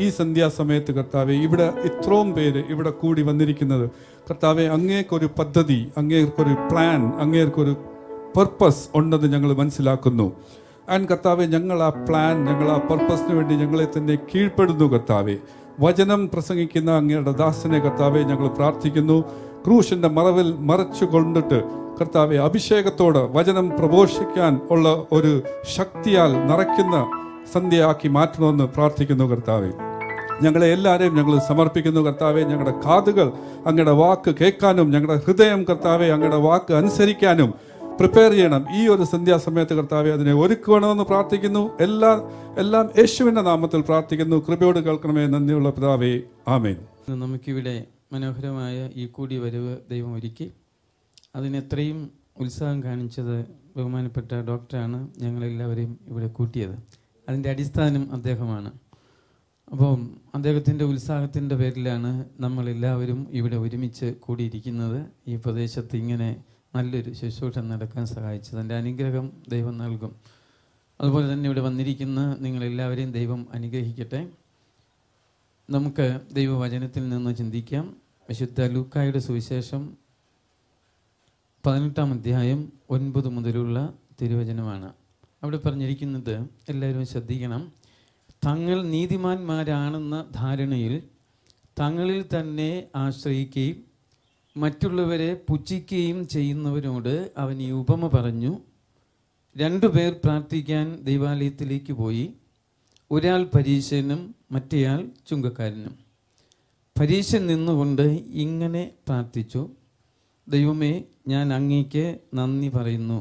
ഈ സന്ധ്യാസമയത്ത് കർത്താവെ ഇവിടെ ഇത്രയും പേര് ഇവിടെ കൂടി വന്നിരിക്കുന്നത് കർത്താവെ അങ്ങേക്കൊരു പദ്ധതി അങ്ങേക്കൊരു പ്ലാൻ അങ്ങേക്കൊരു പർപ്പസ് ഉണ്ടെന്ന് ഞങ്ങൾ മനസ്സിലാക്കുന്നു ആൻഡ് കർത്താവെ ഞങ്ങൾ ആ പ്ലാൻ ഞങ്ങൾ ആ പർപ്പസിന് വേണ്ടി ഞങ്ങളെ തന്നെ കീഴ്പ്പെടുന്നു കർത്താവെ വചനം പ്രസംഗിക്കുന്ന അങ്ങയുടെ ദാസനെ കർത്താവെ ഞങ്ങൾ പ്രാർത്ഥിക്കുന്നു ക്രൂശിന്റെ മറവിൽ മറച്ചു കൊണ്ടിട്ട് കർത്താവെ അഭിഷേകത്തോട് വചനം പ്രഘോഷിക്കാൻ ഉള്ള ഒരു ശക്തിയാൽ നിറയ്ക്കുന്ന സന്ധ്യയാക്കി മാറ്റണമെന്ന് പ്രാർത്ഥിക്കുന്നു കർത്താവെ ഞങ്ങളെ എല്ലാവരെയും ഞങ്ങൾ സമർപ്പിക്കുന്നു കർത്താവെ ഞങ്ങളുടെ കാതുകൾ അങ്ങയുടെ വാക്ക് കേൾക്കാനും ഞങ്ങളുടെ ഹൃദയം കർത്താവെ അങ്ങയുടെ വാക്ക് അനുസരിക്കാനും പ്രിപ്പയർ ചെയ്യണം ഈ ഒരു സന്ധ്യാസമയത്ത് കർത്താവെ അതിനെ ഒരുക്കണമെന്ന് പ്രാർത്ഥിക്കുന്നു എല്ലാ എല്ലാം യേശുവിന്റെ നാമത്തിൽ പ്രാർത്ഥിക്കുന്നു കൃപയോട് കേൾക്കണമേ നന്ദിയുള്ള പിതാവേ ആമേൻ ഇന്ന് നമുക്കിവിടെ മനോഹരമായ ഈ കൂടി വരവ് ദൈവം ഒരുക്കി അതിനെത്രയും ഉത്സാഹം കാണിച്ചത് ബഹുമാനപ്പെട്ട ഡോക്ടറാണ് ഞങ്ങളെല്ലാവരെയും ഇവിടെ കൂട്ടിയത് അതിൻ്റെ അടിസ്ഥാനം അദ്ദേഹമാണ് അപ്പം അദ്ദേഹത്തിൻ്റെ ഉത്സാഹത്തിൻ്റെ പേരിലാണ് നമ്മളെല്ലാവരും ഇവിടെ ഒരുമിച്ച് കൂടിയിരിക്കുന്നത് ഈ പ്രദേശത്ത് ഇങ്ങനെ നല്ലൊരു ശുശ്രൂഷ നടക്കാൻ സഹായിച്ചത് അതിൻ്റെ അനുഗ്രഹം ദൈവം നൽകും അതുപോലെ തന്നെ ഇവിടെ വന്നിരിക്കുന്ന നിങ്ങളെല്ലാവരെയും ദൈവം അനുഗ്രഹിക്കട്ടെ നമുക്ക് ദൈവവചനത്തിൽ നിന്ന് ചിന്തിക്കാം വിശുദ്ധ ലൂക്കായുടെ സുവിശേഷം പതിനെട്ടാം അധ്യായം ഒൻപത് മുതലുള്ള തിരുവചനമാണ് അവിടെ പറഞ്ഞിരിക്കുന്നത് എല്ലാവരും ശ്രദ്ധിക്കണം തങ്ങൾ നീതിമാന്മാരാണെന്ന ധാരണയിൽ തങ്ങളിൽ തന്നെ ആശ്രയിക്കുകയും മറ്റുള്ളവരെ പുച്ഛിക്കുകയും ചെയ്യുന്നവരോട് അവൻ ഈ ഉപമ പറഞ്ഞു രണ്ടുപേർ പ്രാർത്ഥിക്കാൻ ദൈവാലയത്തിലേക്ക് പോയി ഒരാൾ പരീശനും മറ്റേയാൾ ചുങ്കക്കാരനും പരീശൻ നിന്നുകൊണ്ട് ഇങ്ങനെ പ്രാർത്ഥിച്ചു ദൈവമേ ഞാൻ അങ്ങേക്ക് നന്ദി പറയുന്നു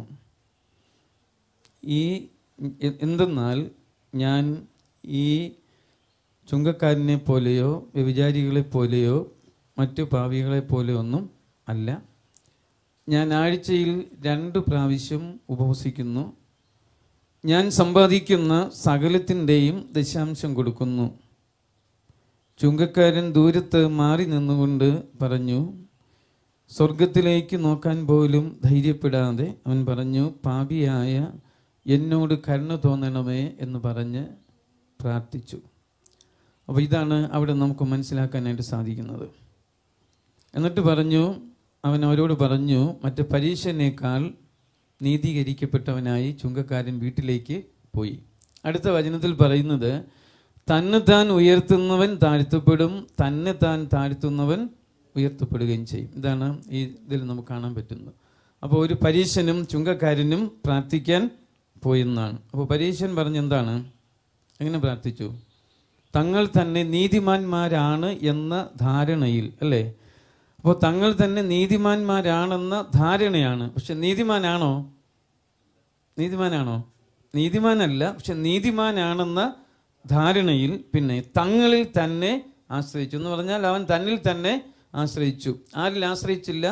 ഈ എ- എന്തെന്നാൽ ഞാൻ ഈ ചുങ്കക്കാരനെ പോലെയോ വ്യഭിചാരികളെ പോലെയോ മറ്റു പാവികളെ പോലെയോ ഒന്നും അല്ല ഞാൻ ആഴ്ചയിൽ രണ്ട് പ്രാവശ്യം ഉപവസിക്കുന്നു ഞാൻ സമ്പാദിക്കുന്ന സകലത്തിൻ്റെയും ദശാംശം കൊടുക്കുന്നു ചുങ്കക്കാരൻ ദൂരത്ത് മാറി നിന്നുകൊണ്ട് പറഞ്ഞു സ്വർഗത്തിലേക്ക് നോക്കാൻ പോലും ധൈര്യപ്പെടാതെ അവൻ പറഞ്ഞു പാപിയായ എന്നോട് കരുണ തോന്നണമേ എന്ന് പറഞ്ഞ് പ്രാർത്ഥിച്ചു അപ്പോൾ ഇതാണ് അവിടെ നമുക്ക് മനസ്സിലാക്കാനായിട്ട് സാധിക്കുന്നത് എന്നിട്ട് പറഞ്ഞു അവൻ അവരോട് പറഞ്ഞു മറ്റ് പരീക്ഷനേക്കാൾ നീതീകരിക്കപ്പെട്ടവനായി ചുങ്കക്കാരൻ വീട്ടിലേക്ക് പോയി അടുത്ത വചനത്തിൽ പറയുന്നത് തന്നെ താൻ ഉയർത്തുന്നവൻ താഴ്ത്തപ്പെടും തന്നെ താൻ താഴ്ത്തുന്നവൻ ഉയർത്തപ്പെടുകയും ചെയ്യും ഇതാണ് ഈ ഇതിൽ നമുക്ക് കാണാൻ പറ്റുന്നത് അപ്പോൾ ഒരു പരീക്ഷനും ചുങ്കക്കാരനും പ്രാർത്ഥിക്കാൻ പോയെന്നാണ് അപ്പോൾ പരീക്ഷൻ പറഞ്ഞെന്താണ് എങ്ങനെ പ്രാർത്ഥിച്ചു തങ്ങൾ തന്നെ നീതിമാന്മാരാണ് എന്ന ധാരണയിൽ അല്ലേ അപ്പോൾ തങ്ങൾ തന്നെ നീതിമാന്മാരാണെന്ന ധാരണയാണ് പക്ഷെ നീതിമാനാണോ നീതിമാനാണോ നീതിമാനല്ല പക്ഷെ നീതിമാനാണെന്ന ധാരണയിൽ പിന്നെ തങ്ങളിൽ തന്നെ ആശ്രയിച്ചു എന്ന് പറഞ്ഞാൽ അവൻ തന്നിൽ തന്നെ ആശ്രയിച്ചു ആരിൽ ആശ്രയിച്ചില്ല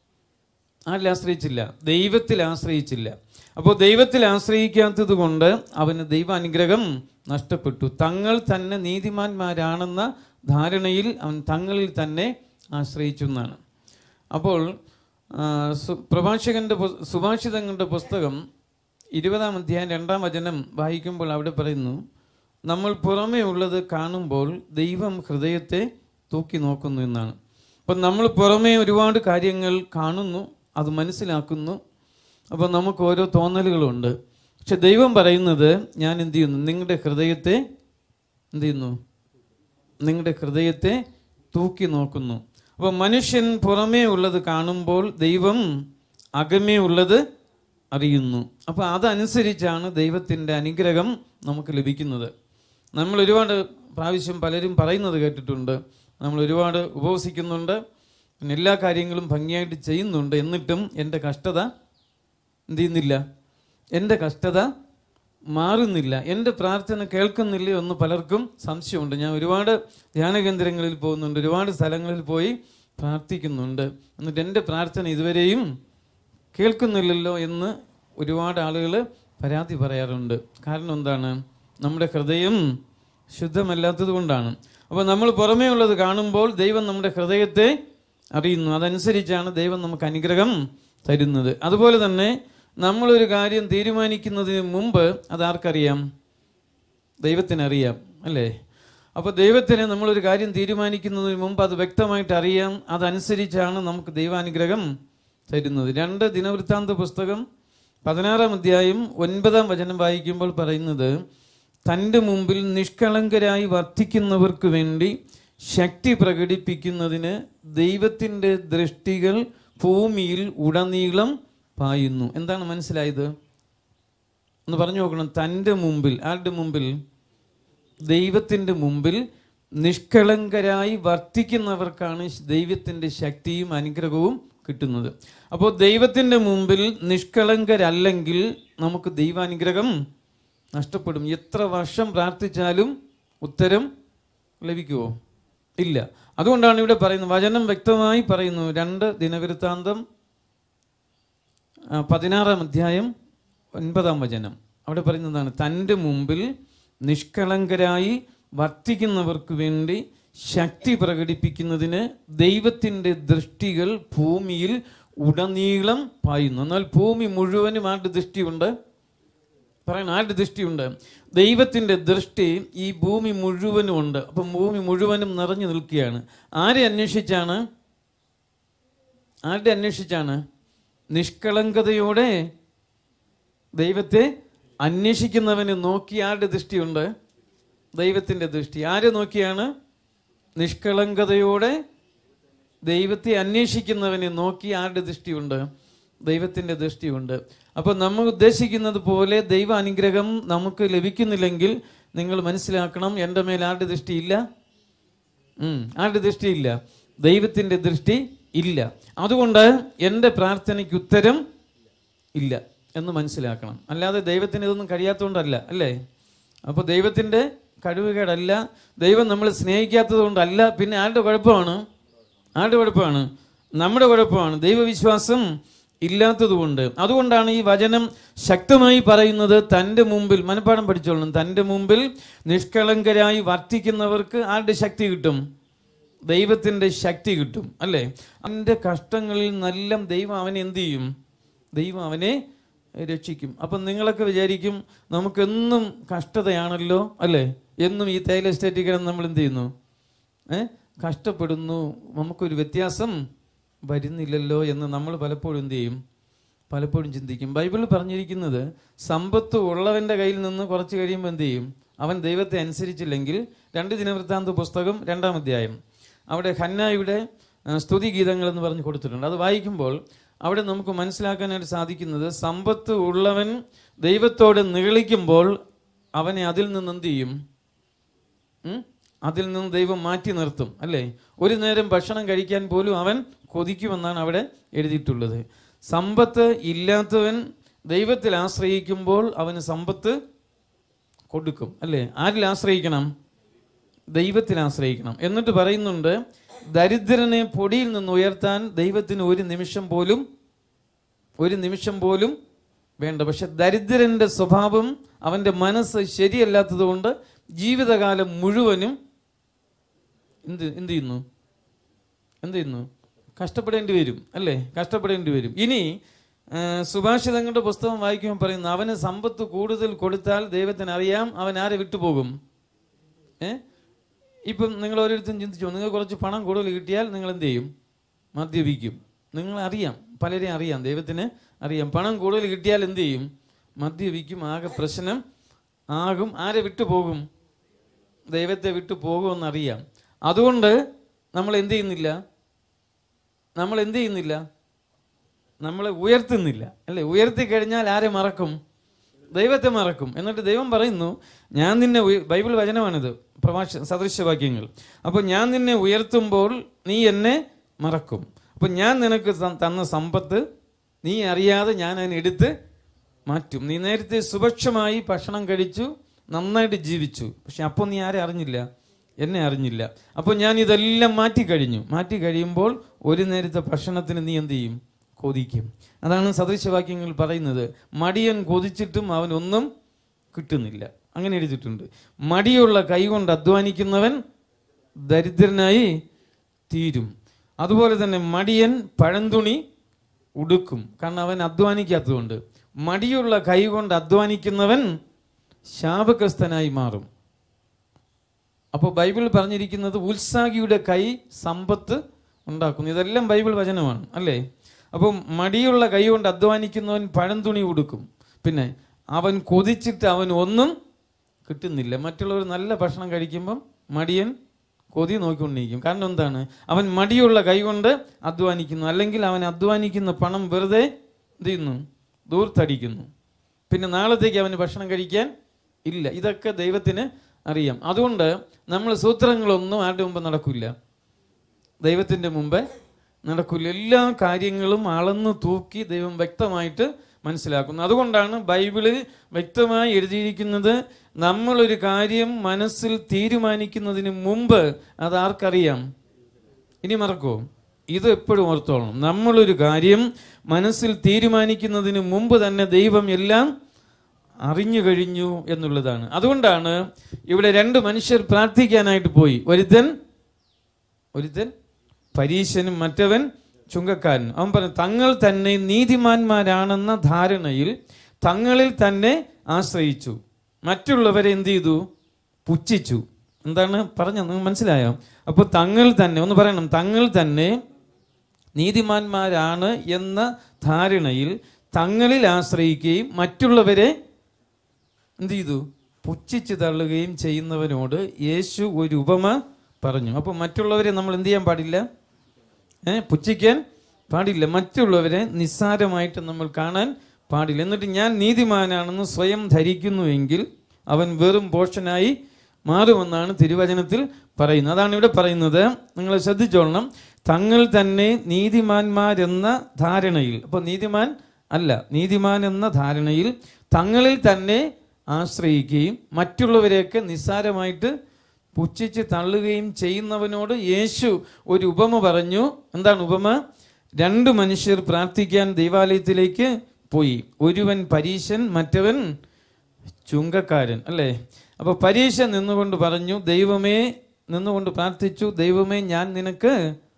ആരിൽ ആശ്രയിച്ചില്ല ദൈവത്തിൽ ആശ്രയിച്ചില്ല അപ്പോൾ ദൈവത്തിൽ ആശ്രയിക്കാത്തത് കൊണ്ട് അവന് ദൈവാനുഗ്രഹം നഷ്ടപ്പെട്ടു തങ്ങൾ തന്നെ നീതിമാന്മാരാണെന്ന ധാരണയിൽ അവൻ തങ്ങളിൽ തന്നെ ആശ്രയിച്ചു എന്നാണ് അപ്പോൾ ആ, സു- പ്രഭാഷകന്റെ പു- സുഭാഷിതങ്ങളുടെ പുസ്തകം ഇരുപതാം അധ്യായം രണ്ടാം വചനം വായിക്കുമ്പോൾ അവിടെ പറയുന്നു നമ്മൾ പുറമേ ഉള്ളത് കാണുമ്പോൾ ദൈവം ഹൃദയത്തെ തൂക്കി നോക്കുന്നു എന്നാണ് അപ്പം നമ്മൾ പുറമേ ഒരുപാട് കാര്യങ്ങൾ കാണുന്നു അത് മനസ്സിലാക്കുന്നു അപ്പോൾ നമുക്ക് ഓരോ തോന്നലുകളുണ്ട് പക്ഷെ ദൈവം പറയുന്നത് ഞാൻ എന്ത് ചെയ്യുന്നു നിങ്ങളുടെ ഹൃദയത്തെ എന്ത് ചെയ്യുന്നു നിങ്ങളുടെ ഹൃദയത്തെ തൂക്കി നോക്കുന്നു അപ്പോൾ മനുഷ്യൻ പുറമേ ഉള്ളത് കാണുമ്പോൾ ദൈവം അകമേ ഉള്ളത് അറിയുന്നു അപ്പോൾ അതനുസരിച്ചാണ് ദൈവത്തിൻ്റെ അനുഗ്രഹം നമുക്ക് ലഭിക്കുന്നത് നമ്മൾ ഒരുപാട് പ്രാവശ്യം പലരും പറയുന്നത് കേട്ടിട്ടുണ്ട് നമ്മൾ ഒരുപാട് ഉപവസിക്കുന്നുണ്ട് പിന്നെ എല്ലാ കാര്യങ്ങളും ഭംഗിയായിട്ട് ചെയ്യുന്നുണ്ട് എന്നിട്ടും എൻ്റെ കഷ്ടത എന്ത് ചെയ്യുന്നില്ല എൻ്റെ കഷ്ടത മാറുന്നില്ല എൻ്റെ പ്രാർത്ഥന കേൾക്കുന്നില്ല എന്ന് പലർക്കും സംശയമുണ്ട് ഞാൻ ഒരുപാട് ധ്യാന കേന്ദ്രങ്ങളിൽ പോകുന്നുണ്ട് ഒരുപാട് സ്ഥലങ്ങളിൽ പോയി പ്രാർത്ഥിക്കുന്നുണ്ട് എന്നിട്ട് എൻ്റെ പ്രാർത്ഥന ഇതുവരെയും കേൾക്കുന്നില്ലല്ലോ എന്ന് ഒരുപാട് ആളുകൾ പരാതി പറയാറുണ്ട് കാരണം എന്താണ് നമ്മുടെ ഹൃദയം ശുദ്ധമല്ലാത്തത് കൊണ്ടാണ് അപ്പോൾ നമ്മൾ പുറമേ ഉള്ളത് കാണുമ്പോൾ ദൈവം നമ്മുടെ ഹൃദയത്തെ അറിയുന്നു അതനുസരിച്ചാണ് ദൈവം നമുക്ക് അനുഗ്രഹം തരുന്നത് അതുപോലെ തന്നെ നമ്മളൊരു കാര്യം തീരുമാനിക്കുന്നതിന് മുമ്പ് അത് ആർക്കറിയാം ദൈവത്തിനറിയാം അല്ലേ അപ്പോൾ ദൈവത്തിന് നമ്മളൊരു കാര്യം തീരുമാനിക്കുന്നതിന് മുമ്പ് അത് വ്യക്തമായിട്ട് അറിയാം അതനുസരിച്ചാണ് നമുക്ക് ദൈവാനുഗ്രഹം തരുന്നത് രണ്ട് ദിനവൃത്താന്ത പുസ്തകം പതിനാറാം അധ്യായം ഒൻപതാം വചനം വായിക്കുമ്പോൾ പറയുന്നത് തൻ്റെ മുമ്പിൽ നിഷ്കളങ്കരായി വർത്തിക്കുന്നവർക്ക് വേണ്ടി ശക്തി പ്രകടിപ്പിക്കുന്നതിന് ദൈവത്തിൻ്റെ ദൃഷ്ടികൾ ഭൂമിയിൽ ഉടനീളം പായുന്നു എന്താണ് മനസ്സിലായത് ഒന്ന് പറഞ്ഞു നോക്കണം തൻ്റെ മുമ്പിൽ ആരുടെ മുമ്പിൽ ദൈവത്തിൻ്റെ മുമ്പിൽ നിഷ്കളങ്കരായി വർത്തിക്കുന്നവർക്കാണ് ദൈവത്തിൻ്റെ ശക്തിയും അനുഗ്രഹവും കിട്ടുന്നത് അപ്പോൾ ദൈവത്തിൻ്റെ മുമ്പിൽ നിഷ്കളങ്കരല്ലെങ്കിൽ നമുക്ക് ദൈവാനുഗ്രഹം നഷ്ടപ്പെടും എത്ര വർഷം പ്രാർത്ഥിച്ചാലും ഉത്തരം ലഭിക്കുമോ ഇല്ല അതുകൊണ്ടാണ് ഇവിടെ പറയുന്നത് വചനം വ്യക്തമായി പറയുന്നു രണ്ട് ദിനവൃത്താന്തം ആ, പതിനാറാം അധ്യായം ഒൻപതാം വചനം അവിടെ പറയുന്നതാണ് തൻ്റെ മുമ്പിൽ നിഷ്കളങ്കരായി വർത്തിക്കുന്നവർക്ക് വേണ്ടി ശക്തി പ്രകടിപ്പിക്കുന്നതിന് ദൈവത്തിൻ്റെ ദൃഷ്ടികൾ ഭൂമിയിൽ ഉടനീളം പായുന്നു എന്നാൽ ഭൂമി മുഴുവനും ആരുടെ ദൃഷ്ടിയുണ്ട് പറയണം ആരുടെ ദൃഷ്ടിയുണ്ട് ദൈവത്തിൻ്റെ ദൃഷ്ടി ഈ ഭൂമി മുഴുവനും ഉണ്ട് അപ്പം ഭൂമി മുഴുവനും നിറഞ്ഞു നിൽക്കുകയാണ് ആരെ അന്വേഷിച്ചാണ് ആരുടെ അന്വേഷിച്ചാണ് നിഷ്കളങ്കതയോടെ ദൈവത്തെ അന്വേഷിക്കുന്നവന് നോക്കി ആരുടെ ദൃഷ്ടിയുണ്ട് ദൈവത്തിൻ്റെ ദൃഷ്ടി ആരെ നോക്കിയാണ് നിഷ്കളങ്കതയോടെ ദൈവത്തെ അന്വേഷിക്കുന്നവനെ നോക്കി ആരുടെ ദൃഷ്ടിയുണ്ട് ദൈവത്തിൻ്റെ ദൃഷ്ടിയുണ്ട് അപ്പോൾ നമ്മൾ ഉദ്ദേശിക്കുന്നത് പോലെ ദൈവ അനുഗ്രഹം നമുക്ക് ലഭിക്കുന്നില്ലെങ്കിൽ നിങ്ങൾ മനസ്സിലാക്കണം എൻ്റെ മേൽ ആരുടെ ദൃഷ്ടിയില്ല ഉം, ആരുടെ ദൃഷ്ടിയില്ല ദൈവത്തിൻ്റെ ദൃഷ്ടി ഇല്ല അതുകൊണ്ട് എൻ്റെ പ്രാർത്ഥനയ്ക്ക് ഉത്തരം ഇല്ല എന്ന് മനസ്സിലാക്കണം അല്ലാതെ ദൈവത്തിന് ഇതൊന്നും കഴിയാത്തതുകൊണ്ടല്ല അല്ലേ അപ്പോൾ ദൈവത്തിൻ്റെ കഴിവുകേടല്ല ദൈവം നമ്മൾ സ്നേഹിക്കാത്തത് കൊണ്ടല്ല പിന്നെ ആരുടെ കുഴപ്പമാണ് ആരുടെ കുഴപ്പമാണ് നമ്മുടെ കുഴപ്പമാണ് ദൈവവിശ്വാസം ഇല്ലാത്തതുകൊണ്ട് അതുകൊണ്ടാണ് ഈ വചനം ശക്തമായി പറയുന്നത് തൻ്റെ മുമ്പിൽ മനപ്പാടം പഠിച്ചോളണം തൻ്റെ മുമ്പിൽ നിഷ്കളങ്കരായി വർത്തിക്കുന്നവർക്ക് ആരുടെ ശക്തി കിട്ടും ദൈവത്തിൻ്റെ ശക്തി കിട്ടും അല്ലേ അവൻ്റെ കഷ്ടങ്ങളിൽ നിന്നെല്ലാം ദൈവം അവനെ എന്ത് ചെയ്യും ദൈവം അവനെ രക്ഷിക്കും അപ്പം നിങ്ങളൊക്കെ വിചാരിക്കും നമുക്കെന്നും കഷ്ടതയാണല്ലോ അല്ലേ എന്നും ഈ തേയില എസ്റ്റേറ്റിൽ കിടന്ന് നമ്മൾ എന്ത് ചെയ്യുന്നു ഏ കഷ്ടപ്പെടുന്നു നമുക്കൊരു വ്യത്യാസം വരുന്നില്ലല്ലോ എന്ന് നമ്മൾ പലപ്പോഴും എന്ത് ചെയ്യും പലപ്പോഴും ചിന്തിക്കും ബൈബിളിൽ പറഞ്ഞിരിക്കുന്നത് സമ്പത്ത് ഉള്ളവൻ്റെ കയ്യിൽ നിന്ന് കുറച്ച് കഴിയുമ്പോൾ എന്ത് ചെയ്യും അവൻ ദൈവത്തെ അനുസരിച്ചില്ലെങ്കിൽ രണ്ട് ദിനവൃത്താന്ത പുസ്തകം രണ്ടാം അധ്യായം അവിടെ ഹന്നായുടെ ആ, സ്തുതി ഗീതങ്ങൾ എന്ന് പറഞ്ഞ് കൊടുത്തിട്ടുണ്ട് അത് വായിക്കുമ്പോൾ അവിടെ നമുക്ക് മനസ്സിലാക്കാനായിട്ട് സാധിക്കുന്നത് സമ്പത്ത് ഉള്ളവൻ ദൈവത്തോട് നിഗളിക്കുമ്പോൾ അവനെ അതിൽ നിന്ന് എന്ത് ചെയ്യും ഉം? അതിൽ നിന്ന് ദൈവം മാറ്റി നിർത്തും അല്ലേ ഒരു നേരം ഭക്ഷണം കഴിക്കാൻ പോലും അവൻ കൊതിക്കുമെന്നാണ് അവിടെ എഴുതിയിട്ടുള്ളത് സമ്പത്ത് ഇല്ലാത്തവൻ ദൈവത്തിൽ ആശ്രയിക്കുമ്പോൾ അവന് സമ്പത്ത് കൊടുക്കും അല്ലേ ആരിൽ ആശ്രയിക്കണം ദൈവത്തിൽ ആശ്രയിക്കണം എന്നിട്ട് പറയുന്നുണ്ട് ദരിദ്രനെ പൊടിയിൽ നിന്ന് ഉയർത്താൻ ദൈവത്തിന് ഒരു നിമിഷം പോലും ഒരു നിമിഷം പോലും വേണ്ട പക്ഷെ ദരിദ്രന്റെ സ്വഭാവം അവന്റെ മനസ്സ് ശരിയല്ലാത്തത് കൊണ്ട് ജീവിതകാലം മുഴുവനും എന്ത് എന്ത് ചെയ്യുന്നു എന്ത് ചെയ്യുന്നു കഷ്ടപ്പെടേണ്ടി വരും അല്ലേ കഷ്ടപ്പെടേണ്ടി വരും ഇനി ആ, സുഭാഷിതങ്ങളുടെ പുസ്തകം വായിക്കുമ്പോൾ പറയുന്നു അവന് സമ്പത്ത് കൂടുതൽ കൊടുത്താൽ ദൈവത്തിന് അറിയാം അവൻ ആരെ വിട്ടുപോകും ഏ ഇപ്പം നിങ്ങൾ ഓരോരുത്തരും ചിന്തിച്ചോ നിങ്ങൾ കുറച്ച് പണം കൂടുതൽ കിട്ടിയാൽ നിങ്ങൾ എന്ത് ചെയ്യും മദ്യപിക്കും നിങ്ങൾ അറിയാം പലരെയും അറിയാം ദൈവത്തിന് അറിയാം പണം കൂടുതൽ കിട്ടിയാൽ എന്ത് ചെയ്യും മദ്യപിക്കും ആകെ പ്രശ്നം ആകും ആരെ വിട്ടുപോകും ദൈവത്തെ വിട്ടു പോകുമെന്നറിയാം അതുകൊണ്ട് നമ്മൾ എന്ത് ചെയ്യുന്നില്ല നമ്മൾ എന്ത് ചെയ്യുന്നില്ല നമ്മളെ ഉയർത്തുന്നില്ല അല്ലേ ഉയർത്തി കഴിഞ്ഞാൽ ആരെ മറക്കും ദൈവത്തെ മറക്കും എന്നിട്ട് ദൈവം പറയുന്നു ഞാൻ നിന്നെ ഉയ- ബൈബിൾ വചനമാണിത് പ്രഭാഷ സദൃശവാക്യങ്ങൾ അപ്പോൾ ഞാൻ നിന്നെ ഉയർത്തുമ്പോൾ നീ എന്നെ മറക്കും അപ്പോൾ ഞാൻ നിനക്ക് ത- തന്ന സമ്പത്ത് നീ അറിയാതെ ഞാൻ അതിനെ എടുത്ത് മാറ്റും നീ നേരത്തെ സുഭിക്ഷമായി ഭക്ഷണം കഴിച്ചു നന്നായിട്ട് ജീവിച്ചു പക്ഷെ അപ്പോൾ നീ ആരെ അറിഞ്ഞില്ല എന്നെ അറിഞ്ഞില്ല അപ്പോൾ ഞാൻ ഇതെല്ലാം മാറ്റി കഴിഞ്ഞു മാറ്റി കഴിയുമ്പോൾ ഒരു നേരത്തെ ഭക്ഷണത്തിന് നീ എന്ത് ചെയ്യും കൊതിക്കും അതാണ് സദൃശവാക്യങ്ങൾ പറയുന്നത് മടിയൻ കൊതിച്ചിട്ടും അവനൊന്നും കിട്ടുന്നില്ല അങ്ങനെ എഴുതിയിട്ടുണ്ട് മടിയുള്ള കൈകൊണ്ട് അധ്വാനിക്കുന്നവൻ ദരിദ്രനായി തീരും അതുപോലെ തന്നെ മടിയൻ പഴന്തുണി ഉടുക്കും കാരണം അവൻ അധ്വാനിക്കാത്തതുകൊണ്ട് മടിയുള്ള കൈ കൊണ്ട് അധ്വാനിക്കുന്നവൻ ശാപഗ്രസ്തനായി മാറും അപ്പോൾ ബൈബിൾ പറഞ്ഞിരിക്കുന്നത് ഉത്സാഹിയുടെ കൈ സമ്പത്ത് ഉണ്ടാക്കുന്നു ഇതെല്ലാം ബൈബിൾ വചനമാണ് അല്ലേ അപ്പം മടിയുള്ള കൈ കൊണ്ട് അധ്വാനിക്കുന്നവൻ പഴം തുണി ഉടുക്കും പിന്നെ അവൻ കൊതിച്ചിട്ട് അവൻ ഒന്നും കിട്ടുന്നില്ല മറ്റുള്ളവർ നല്ല ഭക്ഷണം കഴിക്കുമ്പം മടിയൻ കൊതി നോക്കിക്കൊണ്ടിരിക്കും കാരണം എന്താണ് അവൻ മടിയുള്ള കൈ കൊണ്ട് അധ്വാനിക്കുന്നു അല്ലെങ്കിൽ അവൻ അധ്വാനിക്കുന്ന പണം വെറുതെ എന്ത് ചെയ്യുന്നു ദൂർത്തടിക്കുന്നു പിന്നെ നാളത്തേക്ക് അവന് ഭക്ഷണം കഴിക്കാൻ ഇല്ല ഇതൊക്കെ ദൈവത്തിന് അറിയാം അതുകൊണ്ട് നമ്മൾ സൂത്രങ്ങളൊന്നും ആരുടെ മുമ്പ് നടക്കില്ല ദൈവത്തിൻ്റെ മുമ്പ് നടക്കില്ല എല്ലാ കാര്യങ്ങളും അളന്ന് തൂക്കി ദൈവം വ്യക്തമായിട്ട് മനസ്സിലാക്കുന്നു അതുകൊണ്ടാണ് ബൈബിളിൽ വ്യക്തമായി എഴുതിയിരിക്കുന്നത് നമ്മളൊരു കാര്യം മനസ്സിൽ തീരുമാനിക്കുന്നതിന് മുമ്പ് അത് ആർക്കറിയാം ഇനി മറക്കോ ഇത് എപ്പോഴും ഓർത്തോളണം നമ്മളൊരു കാര്യം മനസ്സിൽ തീരുമാനിക്കുന്നതിന് മുമ്പ് തന്നെ ദൈവം എല്ലാം അറിഞ്ഞു കഴിഞ്ഞു എന്നുള്ളതാണ് അതുകൊണ്ടാണ് ഇവിടെ രണ്ട് മനുഷ്യർ പ്രാർത്ഥിക്കാനായിട്ട് പോയി ഒരുത്തൻ ഒരുത്തൻ പരീശനും മറ്റവൻ ചുങ്കക്കാരനും അവൻ പറഞ്ഞു തങ്ങൾ തന്നെ നീതിമാന്മാരാണെന്ന ധാരണയിൽ തങ്ങളിൽ തന്നെ ആശ്രയിച്ചു മറ്റുള്ളവരെ എന്ത് ചെയ്തു പുച്ഛിച്ചു എന്താണ് പറഞ്ഞ നിങ്ങൾക്ക് മനസ്സിലായോ അപ്പോൾ തങ്ങൾ തന്നെ ഒന്ന് പറയണം തങ്ങൾ തന്നെ നീതിമാന്മാരാണ് എന്ന ധാരണയിൽ തങ്ങളിൽ ആശ്രയിക്കുകയും മറ്റുള്ളവരെ എന്ത് ചെയ്തു പുച്ഛിച്ച് തള്ളുകയും ചെയ്യുന്നവനോട് യേശു ഒരു ഉപമ പറഞ്ഞു അപ്പോൾ മറ്റുള്ളവരെ നമ്മൾ എന്ത് ചെയ്യാൻ പാടില്ല ഏ പുച്ഛിക്കാൻ പാടില്ല മറ്റുള്ളവരെ നിസ്സാരമായിട്ട് നമ്മൾ കാണാൻ പാടില്ല എന്നിട്ട് ഞാൻ നീതിമാനാണെന്ന് സ്വയം ധരിക്കുന്നുവെങ്കിൽ അവൻ വെറും പോഷനായി മാറുമെന്നാണ് തിരുവചനത്തിൽ പറയുന്നത് അതാണ് ഇവിടെ പറയുന്നത് നിങ്ങൾ ശ്രദ്ധിച്ചോളണം തങ്ങൾ തന്നെ നീതിമാന്മാരെന്ന ധാരണയിൽ അപ്പോൾ നീതിമാൻ അല്ല നീതിമാൻ എന്ന ധാരണയിൽ തങ്ങളിൽ തന്നെ ആശ്രയിക്കുകയും മറ്റുള്ളവരെയൊക്കെ നിസ്സാരമായിട്ട് പുച്ഛിച്ച് തള്ളുകയും ചെയ്യുന്നവനോട് യേശു ഒരു ഉപമ പറഞ്ഞു എന്താണ് ഉപമ രണ്ട് മനുഷ്യർ പ്രാർത്ഥിക്കാൻ ദൈവാലയത്തിലേക്ക് പോയി ഒരുവൻ പരീശൻ മറ്റവൻ ചുങ്കക്കാരൻ അല്ലേ അപ്പോൾ പരീക്ഷ നിന്നുകൊണ്ട് പറഞ്ഞു ദൈവമേ നിന്നുകൊണ്ട് പ്രാർത്ഥിച്ചു ദൈവമേ ഞാൻ നിനക്ക്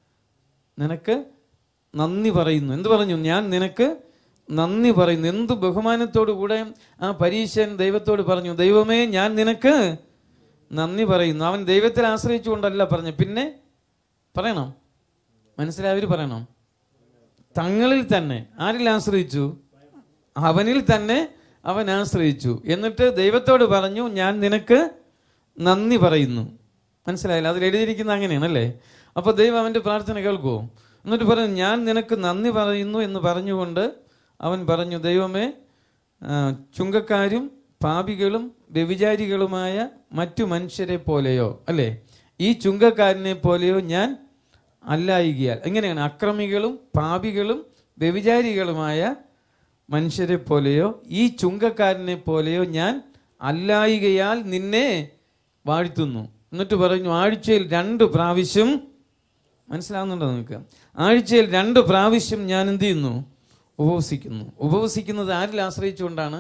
നിനക്ക് നന്ദി പറയുന്നു എന്ത് പറഞ്ഞു ഞാൻ നിനക്ക് നന്ദി പറയുന്നു എന്ത് ബഹുമാനത്തോടു കൂടെ ആ പരീശൻ ദൈവത്തോട് പറഞ്ഞു ദൈവമേ ഞാൻ നിനക്ക് നന്ദി പറയുന്നു അവൻ ദൈവത്തിൽ ആശ്രയിച്ചുകൊണ്ടല്ല പറഞ്ഞു പിന്നെ പറയണം മനസ്സിലായവർ പറയണം തങ്ങളിൽ തന്നെ ആരിൽ ആശ്രയിച്ചു അവനിൽ തന്നെ അവൻ ആശ്രയിച്ചു എന്നിട്ട് ദൈവത്തോട് പറഞ്ഞു ഞാൻ നിനക്ക് നന്ദി പറയുന്നു മനസ്സിലായില്ല അതിൽ എഴുതിയിരിക്കുന്ന അങ്ങനെയാണല്ലേ അപ്പോൾ ദൈവം അവൻ്റെ പ്രാർത്ഥന കേൾക്കുമോ എന്നിട്ട് പറഞ്ഞു ഞാൻ നിനക്ക് നന്ദി പറയുന്നു എന്ന് പറഞ്ഞുകൊണ്ട് അവൻ പറഞ്ഞു ദൈവമേ ആ, ചുങ്കക്കാരും പാപികളും വ്യഭിചാരികളുമായ മറ്റു മനുഷ്യരെ പോലെയോ അല്ലേ ഈ ചുങ്കക്കാരനെ പോലെയോ ഞാൻ അല്ലായികയാൽ എങ്ങനെയാണ് അക്രമികളും പാപികളും വ്യഭിചാരികളുമായ മനുഷ്യരെ പോലെയോ ഈ ചുങ്കക്കാരനെ പോലെയോ ഞാൻ അല്ലായികയാൽ നിന്നെ വാഴ്ത്തുന്നു എന്നിട്ട് പറഞ്ഞു ആഴ്ചയിൽ രണ്ട് പ്രാവശ്യം മനസ്സിലാവുന്നുണ്ടോ നിങ്ങൾക്ക് ആഴ്ചയിൽ രണ്ട് പ്രാവശ്യം ഞാൻ എന്ത് ചെയ്യുന്നു ഉപവസിക്കുന്നു ഉപവസിക്കുന്നത് ആരിൽ ആശ്രയിച്ചുകൊണ്ടാണ്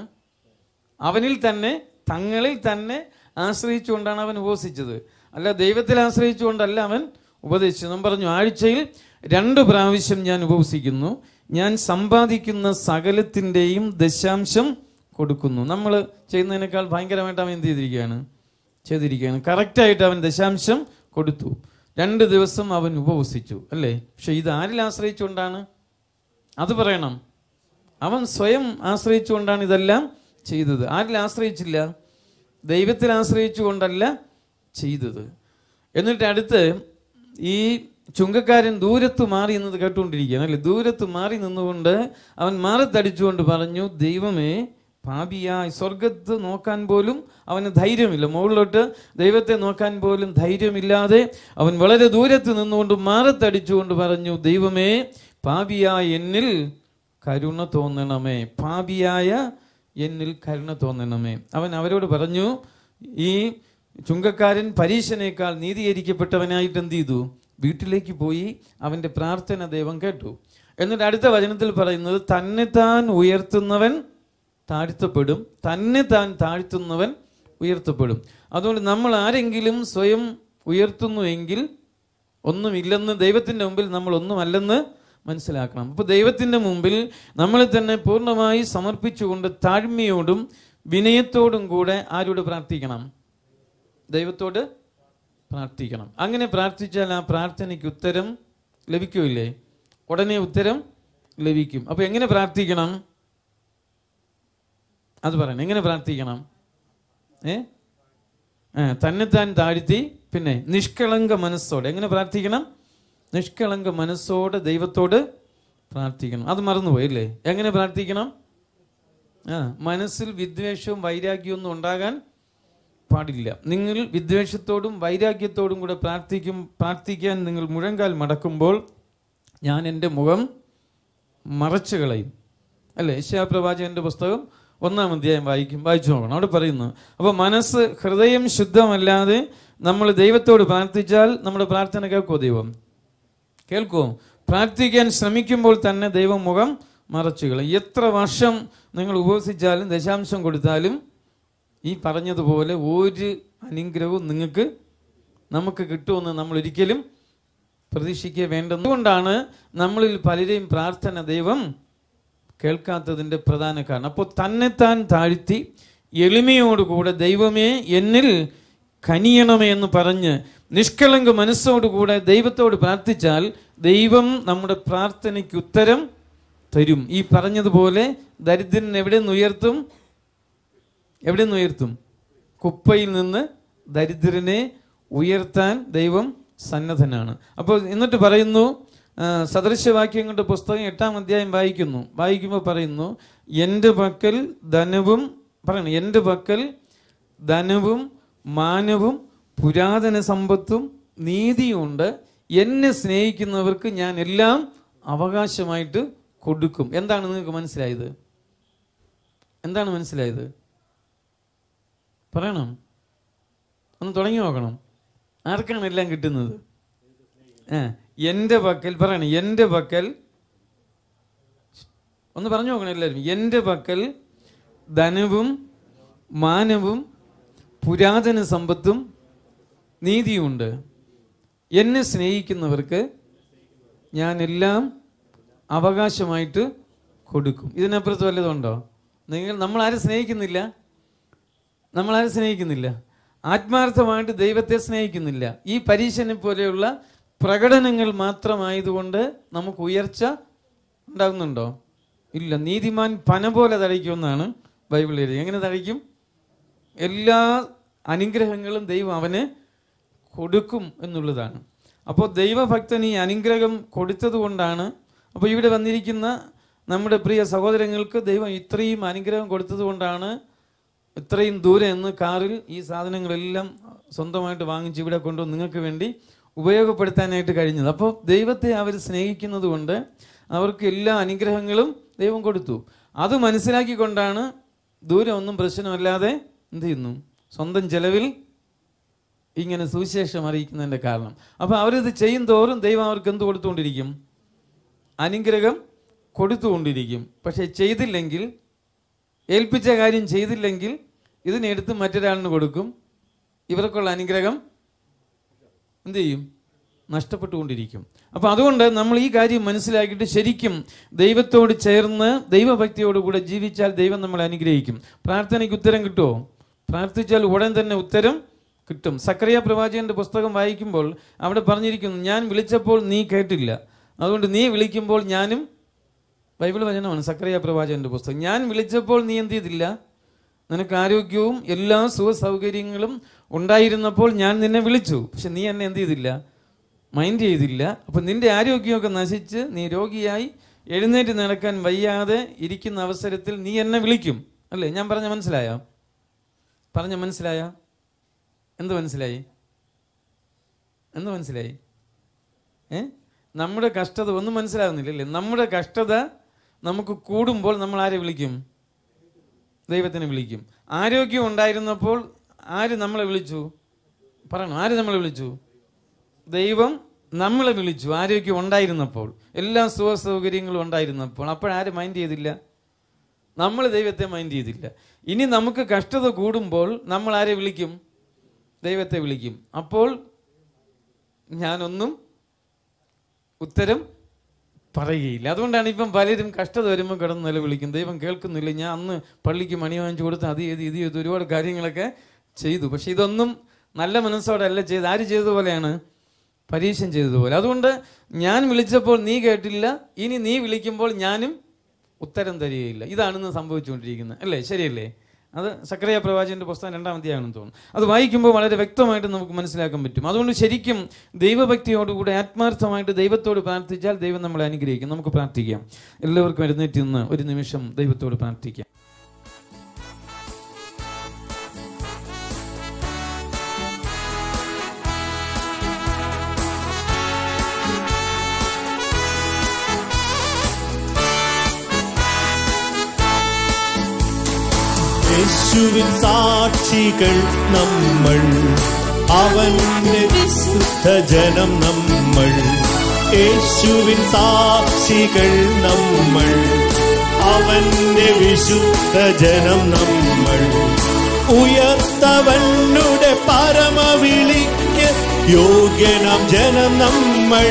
അവനിൽ തന്നെ തങ്ങളിൽ തന്നെ ആശ്രയിച്ചുകൊണ്ടാണ് അവൻ ഉപവസിച്ചത് അല്ല ദൈവത്തിൽ ആശ്രയിച്ചുകൊണ്ടല്ല അവൻ ഉപദേശിച്ചത് അവൻ പറഞ്ഞു ആഴ്ചയിൽ രണ്ട് പ്രാവശ്യം ഞാൻ ഉപവസിക്കുന്നു ഞാൻ സമ്പാദിക്കുന്ന സകലത്തിൻ്റെയും ദശാംശം കൊടുക്കുന്നു നമ്മൾ ചെയ്യുന്നതിനേക്കാൾ ഭയങ്കരമായിട്ട് അവൻ എന്ത് ചെയ്തിരിക്കുകയാണ് ചെയ്തിരിക്കുകയാണ് കറക്റ്റായിട്ട് അവൻ ദശാംശം കൊടുത്തു രണ്ട് ദിവസം അവൻ ഉപവസിച്ചു അല്ലേ പക്ഷെ ഇത് ആരിൽ ആശ്രയിച്ചുകൊണ്ടാണ് അത് പറയണം അവൻ സ്വയം ആശ്രയിച്ചുകൊണ്ടാണ് ഇതെല്ലാം ചെയ്തത് ആരിൽ ആശ്രയിച്ചില്ല ദൈവത്തിൽ ആശ്രയിച്ചുകൊണ്ടല്ല ചെയ്തത് എന്നിട്ട് അടുത്ത് ഈ ചുങ്കക്കാരൻ ദൂരത്ത് മാറി എന്നത് കേട്ടുകൊണ്ടിരിക്കുകയാണ് അല്ലേ ദൂരത്ത് മാറി നിന്നുകൊണ്ട് അവൻ മാറത്തടിച്ചുകൊണ്ട് പറഞ്ഞു ദൈവമേ പാപിയായി സ്വർഗത്ത് നോക്കാൻ പോലും അവന് ധൈര്യമില്ല മുകളിലോട്ട് ദൈവത്തെ നോക്കാൻ പോലും ധൈര്യമില്ലാതെ അവൻ വളരെ ദൂരത്ത് നിന്നുകൊണ്ട് മാറത്തടിച്ചുകൊണ്ട് പറഞ്ഞു ദൈവമേ പാപിയായ എന്നിൽ കരുണ തോന്നണമേ പാപിയായ എന്നിൽ കരുണ തോന്നണമേ അവൻ അവരോട് പറഞ്ഞു ഈ ചുങ്കക്കാരൻ പരീശനേക്കാൾ നീതീകരിക്കപ്പെട്ടവനായിട്ട് എന്ത് ചെയ്തു വീട്ടിലേക്ക് പോയി അവൻ്റെ പ്രാർത്ഥന ദൈവം കേട്ടു എന്നിട്ട് അടുത്ത വചനത്തിൽ പറയുന്നത് തന്നെ താൻ ഉയർത്തുന്നവൻ താഴ്ത്തപ്പെടും തന്നെ താൻ താഴ്ത്തുന്നവൻ ഉയർത്തപ്പെടും അതുകൊണ്ട് നമ്മൾ ആരെങ്കിലും സ്വയം ഉയർത്തുന്നുവെങ്കിൽ ഒന്നുമില്ലെന്ന് ദൈവത്തിൻ്റെ മുമ്പിൽ നമ്മൾ ഒന്നുമല്ലെന്ന് മനസ്സിലാക്കണം അപ്പോൾ ദൈവത്തിൻ്റെ മുമ്പിൽ നമ്മളെ തന്നെ പൂർണ്ണമായി സമർപ്പിച്ചുകൊണ്ട് താഴ്മയോടും വിനയത്തോടും കൂടെ ആരോട് പ്രാർത്ഥിക്കണം ദൈവത്തോട് പ്രാർത്ഥിക്കണം അങ്ങനെ പ്രാർത്ഥിച്ചാൽ ആ പ്രാർത്ഥനയ്ക്ക് ഉത്തരം ലഭിക്കുമില്ലേ ഉടനെ ഉത്തരം ലഭിക്കും അപ്പോൾ എങ്ങനെ പ്രാർത്ഥിക്കണം അത് പറയണം എങ്ങനെ പ്രാർത്ഥിക്കണം ഏ ആ, തന്നെത്താൻ താഴ്ത്തി പിന്നെ നിഷ്കളങ്ക മനസ്സോടെ എങ്ങനെ പ്രാർത്ഥിക്കണം നിഷ്കളങ്ക മനസ്സോടെ ദൈവത്തോട് പ്രാർത്ഥിക്കണം അത് മറന്നുപോയി അല്ലേ എങ്ങനെ പ്രാർത്ഥിക്കണം ആ മനസ്സിൽ വിദ്വേഷവും വൈരാഗ്യവും ഒന്നും ഉണ്ടാകാൻ പാടില്ല നിങ്ങൾ വിദ്വേഷത്തോടും വൈരാഗ്യത്തോടും കൂടെ പ്രാർത്ഥിക്കും പ്രാർത്ഥിക്കാൻ നിങ്ങൾ മുഴങ്കാൽ മടക്കുമ്പോൾ ഞാൻ എൻ്റെ മുഖം മറച്ചു കളയും അല്ലേ യശാപ്രവാചകന്റെ പുസ്തകം ഒന്നാം അധ്യായം വായിക്കും വായിച്ചു നോക്കണം അവിടെ പറയുന്നു അപ്പോൾ മനസ്സ് ഹൃദയം ശുദ്ധമല്ലാതെ നമ്മൾ ദൈവത്തോട് പ്രാർത്ഥിച്ചാൽ നമ്മുടെ പ്രാർത്ഥന കേൾക്കുമോ ദൈവം കേൾക്കുമോ പ്രാർത്ഥിക്കാൻ ശ്രമിക്കുമ്പോൾ തന്നെ ദൈവം മുഖം മറച്ചുകളയും എത്ര വർഷം നിങ്ങൾ ഉപവസിച്ചാലും ദശാംശം കൊടുത്താലും ഈ പറഞ്ഞതുപോലെ ഒരു അനുഗ്രഹവും നിങ്ങൾക്ക് നമുക്ക് കിട്ടുമെന്ന് നമ്മൾ ഒരിക്കലും പ്രതീക്ഷിക്കുക വേണ്ടെന്ന് അതുകൊണ്ടാണ് നമ്മളിൽ പലരെയും പ്രാർത്ഥന ദൈവം കേൾക്കാത്തതിൻ്റെ പ്രധാന കാരണം അപ്പോൾ തന്നെത്താൻ താഴ്ത്തി എളിമയോടുകൂടെ ദൈവമേ എന്നിൽ കനിയണമേ എന്ന് പറഞ്ഞ് നിഷ്കളങ്ക മനസ്സോടുകൂടെ ദൈവത്തോട് പ്രാർത്ഥിച്ചാൽ ദൈവം നമ്മുടെ പ്രാർത്ഥനയ്ക്ക് ഉത്തരം തരും ഈ പറഞ്ഞതുപോലെ ദരിദ്രൻ എവിടെ നിന്ന് ഉയർത്തും എവിടെ നിന്ന് ഉയർത്തും കുപ്പയിൽ നിന്ന് ദരിദ്രനെ ഉയർത്താൻ ദൈവം സന്നദ്ധനാണ് അപ്പോൾ എന്നിട്ട് പറയുന്നു ആ, സദൃശവാക്യങ്ങളുടെ പുസ്തകം എട്ടാം അധ്യായം വായിക്കുന്നു വായിക്കുമ്പോൾ പറയുന്നു എൻ്റെ പക്കൽ ധനവും പറയണം എൻ്റെ പക്കൽ ധനവും മാനവും പുരാതന സമ്പത്തും നീതിയുണ്ട് എന്നെ സ്നേഹിക്കുന്നവർക്ക് ഞാൻ എല്ലാം അവകാശമായിട്ട് കൊടുക്കും എന്താണ് നിങ്ങൾക്ക് മനസ്സിലായത് എന്താണ് മനസ്സിലായത് പറയണം ഒന്ന് തുടങ്ങി നോക്കണം ആർക്കാണ് എല്ലാം കിട്ടുന്നത് ആ എൻ്റെ പക്കൽ പറയണം എൻ്റെ പക്കൽ ഒന്ന് പറഞ്ഞു നോക്കണം എല്ലാവരും എൻ്റെ പക്കൽ ധനവും മാനവും പുരാതന സമ്പത്തും നീതിയുമുണ്ട് എന്നെ സ്നേഹിക്കുന്നവർക്ക് ഞാൻ എല്ലാം അവകാശമായിട്ട് കൊടുക്കും ഇതിനപ്പുറത്ത് വല്ലതുണ്ടോ നിങ്ങൾ നമ്മൾ ആരും സ്നേഹിക്കുന്നില്ല നമ്മൾ ആരും സ്നേഹിക്കുന്നില്ല ആത്മാർത്ഥമായിട്ട് ദൈവത്തെ സ്നേഹിക്കുന്നില്ല ഈ പരീക്ഷനെ പോലെയുള്ള പ്രകടനങ്ങൾ മാത്രമായതുകൊണ്ട് നമുക്ക് ഉയർച്ച ഉണ്ടാകുന്നുണ്ടോ ഇല്ല നീതിമാൻ പന പോലെ തഴിക്കുമെന്നാണ് ബൈബിൾ എഴുതി എങ്ങനെ തഴിക്കും എല്ലാ അനുഗ്രഹങ്ങളും ദൈവം അവന് കൊടുക്കും എന്നുള്ളതാണ് അപ്പോൾ ദൈവഭക്തൻ ഈ അനുഗ്രഹം കൊടുത്തത് കൊണ്ടാണ് അപ്പോൾ ഇവിടെ വന്നിരിക്കുന്ന നമ്മുടെ പ്രിയ സഹോദരങ്ങൾക്ക് ദൈവം ഇത്രയും അനുഗ്രഹം കൊടുത്തത് കൊണ്ടാണ് ഇത്രയും ദൂരെ നിന്ന് കാറിൽ ഈ സാധനങ്ങളെല്ലാം സ്വന്തമായിട്ട് വാങ്ങിച്ച് ഇവിടെ കൊണ്ടുവന്ന് നിങ്ങൾക്ക് വേണ്ടി ഉപയോഗപ്പെടുത്താനായിട്ട് കഴിഞ്ഞത് അപ്പോൾ ദൈവത്തെ അവർ സ്നേഹിക്കുന്നത് കൊണ്ട് അവർക്ക് എല്ലാ അനുഗ്രഹങ്ങളും ദൈവം കൊടുത്തു അത് മനസ്സിലാക്കിക്കൊണ്ടാണ് ദൂരെ ഒന്നും പ്രശ്നമല്ലാതെ എന്ത് ചെയ്യുന്നു സ്വന്തം ചെലവിൽ ഇങ്ങനെ സുവിശേഷം അറിയിക്കുന്നതിൻ്റെ കാരണം അപ്പോൾ അവരിത് ചെയ്യും തോറും ദൈവം അവർക്ക് എന്ത് കൊടുത്തുകൊണ്ടിരിക്കും അനുഗ്രഹം കൊടുത്തുകൊണ്ടിരിക്കും പക്ഷെ ചെയ്തില്ലെങ്കിൽ ഏൽപ്പിച്ച കാര്യം ചെയ്തില്ലെങ്കിൽ ഇതിനെടുത്ത് മറ്റൊരാളിന് കൊടുക്കും ഇവർക്കുള്ള അനുഗ്രഹം എന്ത് ചെയ്യും നഷ്ടപ്പെട്ടുകൊണ്ടിരിക്കും അപ്പോൾ അതുകൊണ്ട് നമ്മൾ ഈ കാര്യം മനസ്സിലാക്കിയിട്ട് ശരിക്കും ദൈവത്തോട് ചേർന്ന് ദൈവഭക്തിയോടുകൂടെ ജീവിച്ചാൽ ദൈവം നമ്മളെ അനുഗ്രഹിക്കും പ്രാർത്ഥനയ്ക്ക് ഉത്തരം കിട്ടുമോ പ്രാർത്ഥിച്ചാൽ ഉടൻ തന്നെ ഉത്തരം കിട്ടും സക്രിയ പ്രവാചകന്റെ പുസ്തകം വായിക്കുമ്പോൾ അവിടെ പറഞ്ഞിരിക്കുന്നു ഞാൻ വിളിച്ചപ്പോൾ നീ കേട്ടില്ല അതുകൊണ്ട് നീ വിളിക്കുമ്പോൾ ഞാനും ബൈബിൾ വചനമാണ് സക്രിയ പ്രവാചകന്റെ പുസ്തകം ഞാൻ വിളിച്ചപ്പോൾ നീ എന്ത് ചെയ്തില്ല നിനക്ക് ആരോഗ്യവും എല്ലാ സുഖ സൗകര്യങ്ങളും ഉണ്ടായിരുന്നപ്പോൾ ഞാൻ നിന്നെ വിളിച്ചു പക്ഷെ നീ എന്നെ എന്ത് ചെയ്തില്ല മൈൻഡ് ചെയ്തില്ല അപ്പം നിന്റെ ആരോഗ്യമൊക്കെ നശിച്ച് നീ രോഗിയായി എഴുന്നേറ്റ് നടക്കാൻ വയ്യാതെ ഇരിക്കുന്ന അവസരത്തിൽ നീ എന്നെ വിളിക്കും അല്ലേ ഞാൻ പറഞ്ഞ മനസ്സിലായോ പറഞ്ഞ മനസ്സിലായ എന്ത് മനസ്സിലായി എന്ത് മനസ്സിലായി ഏ നമ്മുടെ കഷ്ടത ഒന്നും മനസ്സിലാകുന്നില്ലല്ലേ നമ്മുടെ കഷ്ടത നമുക്ക് കൂടുമ്പോൾ നമ്മൾ ആരെ വിളിക്കും ദൈവത്തിനെ വിളിക്കും ആരോഗ്യം ഉണ്ടായിരുന്നപ്പോൾ ആര് നമ്മളെ വിളിച്ചു പറയണം ആര് നമ്മളെ വിളിച്ചു ദൈവം നമ്മളെ വിളിച്ചു ആരോഗ്യം ഉണ്ടായിരുന്നപ്പോൾ എല്ലാ സുഖ സൗകര്യങ്ങളും ഉണ്ടായിരുന്നപ്പോൾ അപ്പോഴാര് മൈൻഡ് ചെയ്തില്ല നമ്മൾ ദൈവത്തെ മൈൻഡ് ചെയ്തില്ല ഇനി നമുക്ക് കഷ്ടത കൂടുമ്പോൾ നമ്മൾ ആരെ വിളിക്കും ദൈവത്തെ വിളിക്കും അപ്പോൾ ഞാനൊന്നും ഉത്തരം പറയുകയില്ല അതുകൊണ്ടാണ് ഇപ്പം പലരും കഷ്ടത വരുമ്പോൾ കിടന്ന് നിലവിളിക്കും ദൈവം കേൾക്കുന്നില്ല ഞാൻ അന്ന് പള്ളിക്ക് മണി വാങ്ങിച്ചു കൊടുത്ത് അത് ചെയ്ത് ഇത് ചെയ്ത് ഒരുപാട് കാര്യങ്ങളൊക്കെ ചെയ്തു പക്ഷെ ഇതൊന്നും നല്ല മനസ്സോടെ അല്ല ചെയ്ത് ആര് ചെയ്തതുപോലെയാണ് പരീക്ഷം ചെയ്തതുപോലെ അതുകൊണ്ട് ഞാൻ വിളിച്ചപ്പോൾ നീ കേട്ടില്ല ഇനി നീ വിളിക്കുമ്പോൾ ഞാനും ഉത്തരം തരികയില്ല ഇതാണ് ഇന്ന് സംഭവിച്ചുകൊണ്ടിരിക്കുന്നത് അല്ലേ ശരിയല്ലേ അത് സക്രിയ പ്രവാചകന്റെ പുസ്തകം രണ്ടാം അധ്യായമാണെന്ന് തോന്നുന്നു അത് വായിക്കുമ്പോൾ വളരെ വ്യക്തമായിട്ട് നമുക്ക് മനസ്സിലാക്കാൻ പറ്റും അതുകൊണ്ട് ശരിക്കും ദൈവഭക്തിയോടുകൂടെ ആത്മാർത്ഥമായിട്ട് ദൈവത്തോട് പ്രാർത്ഥിച്ചാൽ ദൈവം നമ്മളെ അനുഗ്രഹിക്കും നമുക്ക് പ്രാർത്ഥിക്കാം എല്ലാവർക്കും എഴുന്നേറ്റ് നിന്ന് ഒരു നിമിഷം ദൈവത്തോട് പ്രാർത്ഥിക്കാം യേശുവിൻ സാക്ഷികൾ നമ്മൾ അവന്റെ വിശുദ്ധ ജനം നമ്മൾ യേശുവിൻ സാക്ഷികൾ നമ്മൾ അവന്റെ വിശുദ്ധ ജനം നമ്മൾ ഉയർത്തവനുടെ പരമവിളിക്ക് യോഗ്യനാം ജനം നമ്മൾ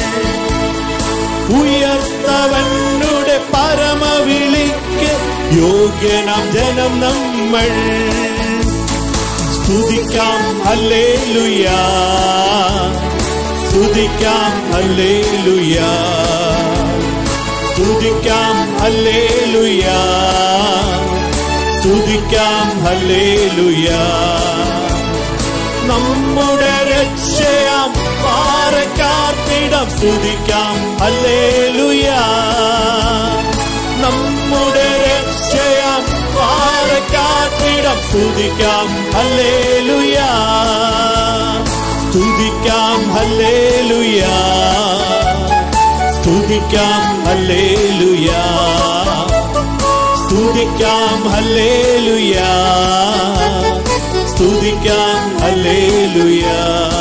ഉയർത്തവനുടെ പരമവിളിക്ക് യോഗ്യനാം ജനം നമ്മൾ സ്തുതിക്കാം ഹല്ലേലൂയാ സ്തുതിക്കാം ഹല്ലേലൂയാ സ്തുതിക്കാം ഹല്ലേലൂയാ സ്തുതിക്കാം ഹല്ലേലൂയാ നമ്മുടെ രക്ഷയാം പാറക്കാർപ്പിടം സ്തുതിക്കാം ഹല്ലേലൂയാ നമ്മുടെ രക്ഷയാം പാറക്കാർപ്പിടം സ്തുതിക്കാം ഹല്ലേലൂയാ സ്തുതിക്കാം ഹല്ലേലൂയാ സ്തുതിക്കാം ഹല്ലേലൂയാ സ്തുതിക്കാം ഹല്ലേലൂയാ സ്തുതിക്കാം ഹല്ലേലൂയാ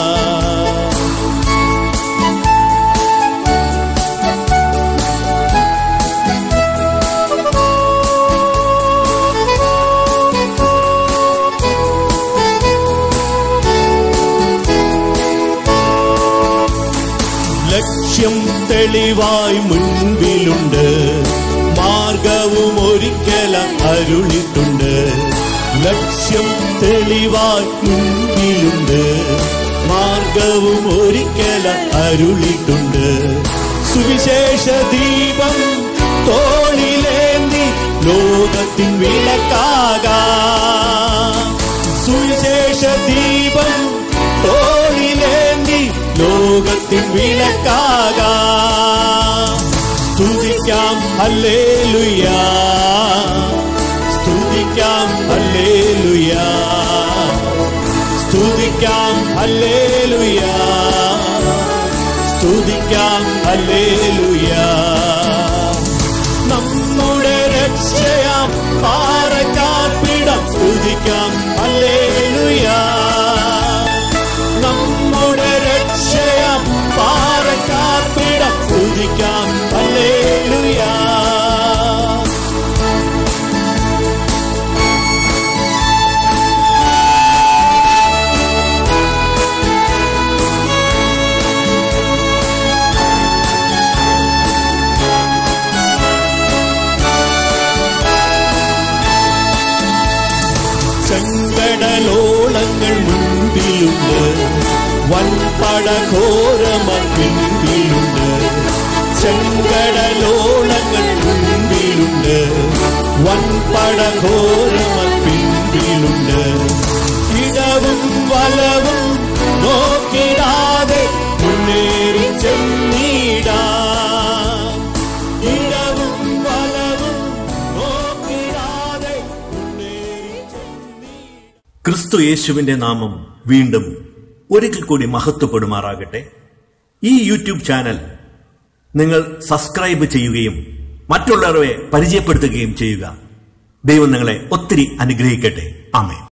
ലക്ഷ്യം തെളിവായി മുൻപിലുണ്ട് മാർഗവും ഒരിക്കല അരുളിട്ടുണ്ട് ലക്ഷ്യം തെളിവായി മുൻപിലുണ്ട് മാർഗവും ഒരിക്കല അരുളിട്ടുണ്ട് സുവിശേഷ ദീപം തോളിലേന്തി ലോകത്തിൻ വിളക്കാകാ സുവിശേഷ ദീപം തോളിലേന്തി ലോകത്തിൻ വിളക്കാകാ സ്തുതിക്കാം ഹല്ലേലൂയാ സ്തുതിക്കാം ഹല്ലേലൂയാ സ്തുതിക്കാം ഹല്ലേലൂയാ സ്തുതിക്കാം ഹല്ലേലൂയാ നമ്മുടെ രക്ഷയാം പാറക്കാർപ്പിടം സ്തുതിക്കാം ഹല്ലേലൂയാ നമ്മുടെ രക്ഷയാം പാറക്കാർപ്പിടം സ്തുതിക്കാം ഹല്ലേലൂയാ ചെങ്കടലോളങ്ങൾ മുൻപിലുണ്ട് വൻപട ഘോരമ പിൻപിലുണ്ട് ചെങ്കടലോളങ്ങൾ മുൻപിലുണ്ട് വൻപട ഘോരമ പിൻപിലുണ്ട് ഇടവും വലവും നോക്കിടാതെ മുന്നേറി ചെന്നീടാ ഇടവും വലവും നോക്കിടാതെ മുന്നേറി ചെന്നീടാ ക്രിസ്തു യേശുവിന്റെ നാമം വീണ്ടും ഒരിക്കൽ കൂടി മഹത്വപ്പെടുമാറാകട്ടെ ഈ യൂട്യൂബ് ചാനൽ നിങ്ങൾ സബ്സ്ക്രൈബ് ചെയ്യുകയും മറ്റുള്ളവരെ പരിചയപ്പെടുത്തുകയും ചെയ്യുക ദൈവം നിങ്ങളെ ഒത്തിരി അനുഗ്രഹിക്കട്ടെ ആമേ